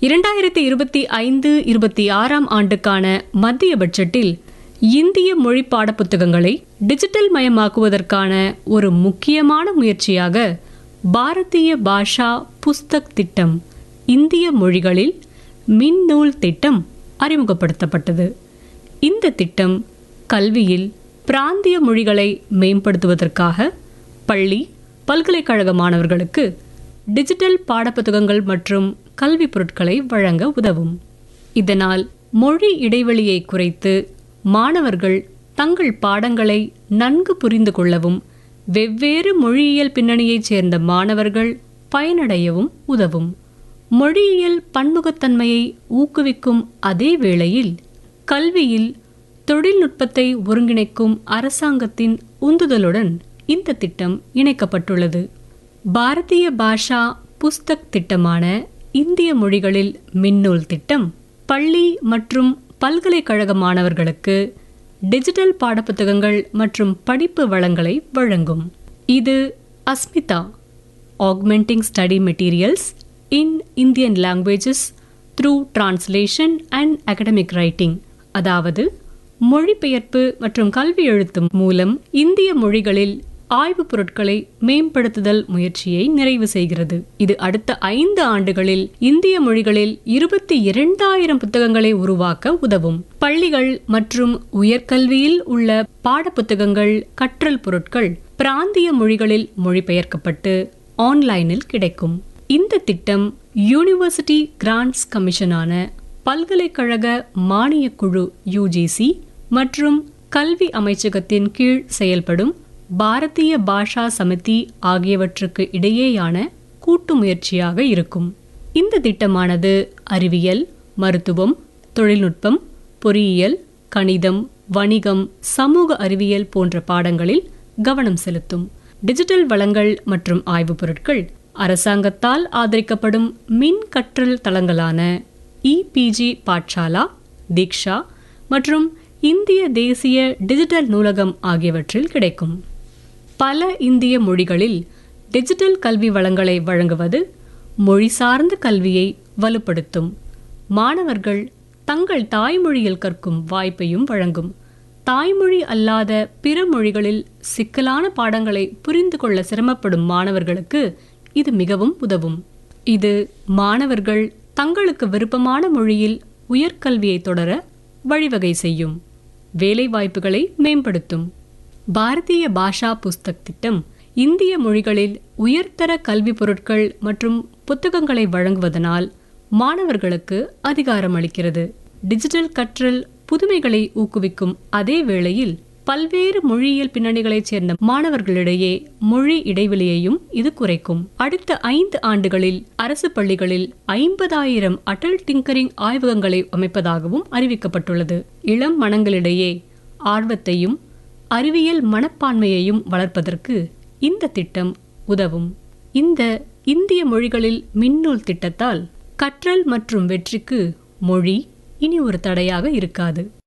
இரண்டாயிரத்தி இருபத்தி ஐந்து இருபத்தி ஆறாம் ஆண்டுக்கான மத்திய பட்ஜெட்டில் இந்திய மொழி பாடப்புத்தகங்களை டிஜிட்டல் மயமாக்குவதற்கான ஒரு முக்கியமான முயற்சியாக பாரதிய பாஷா புஸ்தக் திட்டம் இந்திய மொழிகளில் மின்னூல் திட்டம் அறிமுகப்படுத்தப்பட்டது இந்த திட்டம் கல்வியில் பிராந்திய மொழிகளை மேம்படுத்துவதற்காக பள்ளி பல்கலைக்கழக மாணவர்களுக்கு டிஜிட்டல் பாடப்புத்தகங்கள் மற்றும் கல்வி பொருட்களை வழங்க உதவும் இதனால் மொழி இடைவெளியை குறைத்து மாணவர்கள் தங்கள் பாடங்களை நன்கு புரிந்து கொள்ளவும் வெவ்வேறு மொழியியல் பின்னணியைச் சேர்ந்த மாணவர்கள் பயனடையவும் உதவும் மொழியியல் பன்முகத்தன்மையை ஊக்குவிக்கும் அதே வேளையில் கல்வியில் தொழில்நுட்பத்தை ஒருங்கிணைக்கும் அரசாங்கத்தின் உந்துதலுடன் இந்த திட்டம் இணைக்கப்பட்டுள்ளது பாரதிய பாஷா புஸ்தக் திட்டமான இந்திய மொழிகளில் மின்னூல் திட்டம் பள்ளி மற்றும் பல்கலைக்கழக மாணவர்களுக்கு டிஜிட்டல் பாடப்புத்தகங்கள் மற்றும் படிப்பு வளங்களை வழங்கும் இது Asmita augmenting study materials in Indian languages through translation and academic writing அதாவது மொழிபெயர்ப்பு மற்றும் கல்வி எழுத்து மூலம் இந்திய மொழிகளில் ஆய்வுப் பொருட்களை மேம்படுத்துதல் முயற்சியை நிறைவு செய்கிறது இது அடுத்த ஐந்து ஆண்டுகளில் இந்திய மொழிகளில் இருபத்தி இரண்டாயிரம் புத்தகங்களை உருவாக்க உதவும் பள்ளிகள் மற்றும் உயர்கல்வியில் உள்ள பாடப்புத்தகங்கள் கற்றல் பொருட்கள் பிராந்திய மொழிகளில் மொழிபெயர்க்கப்பட்டு ஆன்லைனில் கிடைக்கும் இந்த திட்டம் யூனிவர்சிட்டி கிராண்ட்ஸ் கமிஷனான பல்கலைக்கழக மானியக் குழு யுஜிசி மற்றும் கல்வி அமைச்சகத்தின் கீழ் செயல்படும் பாரதிய பாஷா சமிதி ஆகியவற்றுக்கு இடையேயான கூட்டு முயற்சியாக இருக்கும் இந்த திட்டமானது அறிவியல் மருத்துவம் தொழில்நுட்பம் பொறியியல் கணிதம் வணிகம் சமூக அறிவியல் போன்ற பாடங்களில் கவனம் செலுத்தும் டிஜிட்டல் வளங்கள் மற்றும் ஆய்வுப் பொருட்கள் அரசாங்கத்தால் ஆதரிக்கப்படும் மின் கற்றல் தளங்களான இபிஜி பாட்சாலா தீக்ஷா மற்றும் இந்திய தேசிய டிஜிட்டல் நூலகம் ஆகியவற்றில் கிடைக்கும் பல இந்திய மொழிகளில் டிஜிட்டல் கல்வி வளங்களை வழங்குவது மொழி சார்ந்த கல்வியை வலுப்படுத்தும் மாணவர்கள் தங்கள் தாய்மொழியில் கற்கும் வாய்ப்பையும் வழங்கும் தாய்மொழி அல்லாத பிற மொழிகளில் சிக்கலான பாடங்களை புரிந்து கொள்ள சிரமப்படும் மாணவர்களுக்கு இது மிகவும் உதவும் இது மாணவர்கள் தங்களுக்கு விருப்பமான மொழியில் உயர்கல்வியை தொடர வழிவகை செய்யும் வேலைவாய்ப்புகளை மேம்படுத்தும் பாரதிய பாஷா புஸ்தக் திட்டம் இந்திய மொழிகளில் உயர்தர கல்வி பொருட்கள் மற்றும் புத்தகங்களை வழங்குவதனால் மாணவர்களுக்கு அதிகாரம் அளிக்கிறது டிஜிட்டல் கற்றல் புதுமைகளை ஊக்குவிக்கும் அதே வேளையில் பல்வேறு மொழியியல் பின்னணிகளைச் சேர்ந்த மாணவர்களிடையே மொழி இடைவெளியையும் இது குறைக்கும் அடுத்த ஐந்து ஆண்டுகளில் அரசு பள்ளிகளில் ஐம்பதாயிரம் அடல் டிங்கரிங் ஆய்வகங்களை அமைப்பதாகவும் அறிவிக்கப்பட்டுள்ளது இளம் மனங்களிடையே ஆர்வத்தையும் அறிவியல் மனப்பான்மையையும் வளர்ப்பதற்கு இந்த திட்டம் உதவும் இந்த இந்திய மொழிகளில் மின்னூல் திட்டத்தால் கற்றல் மற்றும் வெற்றிக்கு மொழி இனி ஒரு தடையாக இருக்காது